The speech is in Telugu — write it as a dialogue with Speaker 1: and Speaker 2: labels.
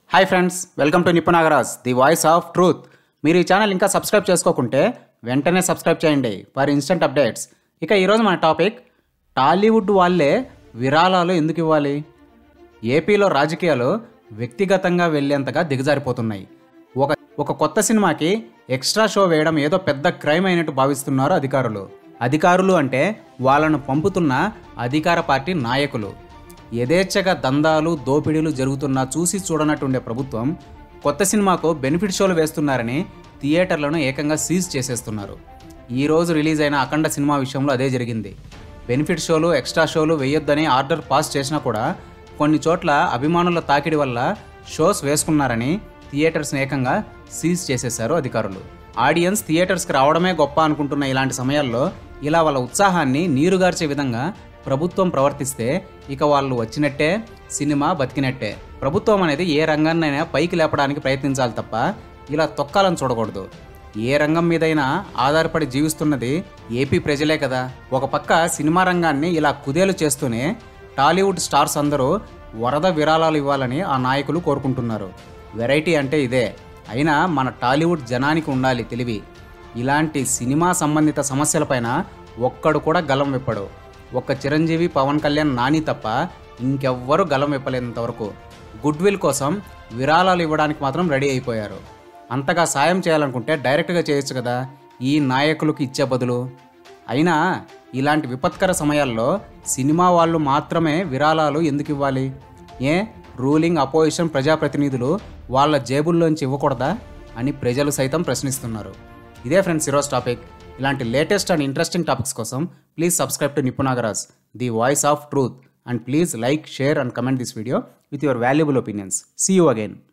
Speaker 1: hi friends welcome to Nipunagaraj the voice of truth మీరు ఈ ఛానల్ ఇంకా సబ్స్క్రైబ్ చేసుకోకుంటే వెంటనే సబ్స్క్రైబ్ చేయండి ఫర్ ఇన్స్టెంట్ అప్డేట్స్ ఇక ఈరోజు మన టాపిక్ టాలీవుడ్ వాళ్ళే విరాళాలు ఎందుకు ఇవ్వాలి ఏపీలో రాజకీయాలు వ్యక్తిగతంగా వెళ్ళేంతగా దిగజారిపోతున్నాయి ఒక ఒక కొత్త సినిమాకి ఎక్స్ట్రా షో వేయడం ఏదో పెద్ద క్రైమ్ అయినట్టు భావిస్తున్నారు అధికారులు అధికారులు అంటే వాళ్ళను పంపుతున్న అధికార పార్టీ నాయకులు యథేచ్ఛగా దందాలు దోపిడీలు జరుగుతున్నా చూసి చూడనట్టుండే ప్రభుత్వం కొత్త సినిమాకు బెనిఫిట్ షోలు వేస్తున్నారని థియేటర్లను ఏకంగా సీజ్ చేసేస్తున్నారు ఈ రోజు రిలీజ్ అయిన అఖండ సినిమా విషయంలో అదే జరిగింది బెనిఫిట్ షోలు ఎక్స్ట్రా షోలు వేయొద్దని ఆర్డర్ పాస్ చేసినా కూడా కొన్ని చోట్ల అభిమానుల తాకిడి వల్ల షోస్ వేసుకున్నారని థియేటర్స్ని ఏకంగా సీజ్ చేసేశారు అధికారులు ఆడియన్స్ థియేటర్స్కి రావడమే గొప్ప అనుకుంటున్న ఇలాంటి సమయాల్లో ఇలా వాళ్ళ ఉత్సాహాన్ని నీరుగార్చే విధంగా ప్రభుత్వం ప్రవర్తిస్తే ఇక వాళ్ళు వచ్చినట్టే సినిమా బతికినట్టే ప్రభుత్వం అనేది ఏ రంగాన్నైనా పైకి లేపడానికి ప్రయత్నించాలి తప్ప ఇలా తొక్కాలని చూడకూడదు ఏ రంగం మీదైనా ఆధారపడి జీవిస్తున్నది ఏపీ ప్రజలే కదా ఒక పక్క సినిమా రంగాన్ని ఇలా కుదేలు చేస్తూనే టాలీవుడ్ స్టార్స్ అందరూ వరద విరాళాలు ఇవ్వాలని ఆ నాయకులు కోరుకుంటున్నారు వెరైటీ అంటే ఇదే అయినా మన టాలీవుడ్ జనానికి ఉండాలి తెలివి ఇలాంటి సినిమా సంబంధిత సమస్యలపైన ఒక్కడు కూడా గలం విప్పడు ఒక్క చిరంజీవి పవన్ కళ్యాణ్ నాని తప్ప ఇంకెవ్వరూ గలం విప్పలేనంత వరకు గుడ్ విల్ కోసం విరాళాలు ఇవ్వడానికి మాత్రం రెడీ అయిపోయారు అంతగా సాయం చేయాలనుకుంటే డైరెక్ట్గా చేయొచ్చు కదా ఈ నాయకులకు ఇచ్చే బదులు అయినా ఇలాంటి విపత్కర సమయాల్లో సినిమా వాళ్ళు మాత్రమే విరాళాలు ఎందుకు ఇవ్వాలి ఏ రూలింగ్ అపోజిషన్ ప్రజాప్రతినిధులు వాళ్ళ జేబుల్లోంచి ఇవ్వకూడదా అని ప్రజలు సైతం ప్రశ్నిస్తున్నారు ఇదే ఫ్రెండ్స్ ఈరోజు టాపిక్ ఇలాంటి లేటెస్ట్ అండ్ ఇంట్రెస్టింగ్ టాపిక్స్ కోసం please subscribe to Nipunagaraj the voice of truth and please like share and comment this video with your valuable opinions see you again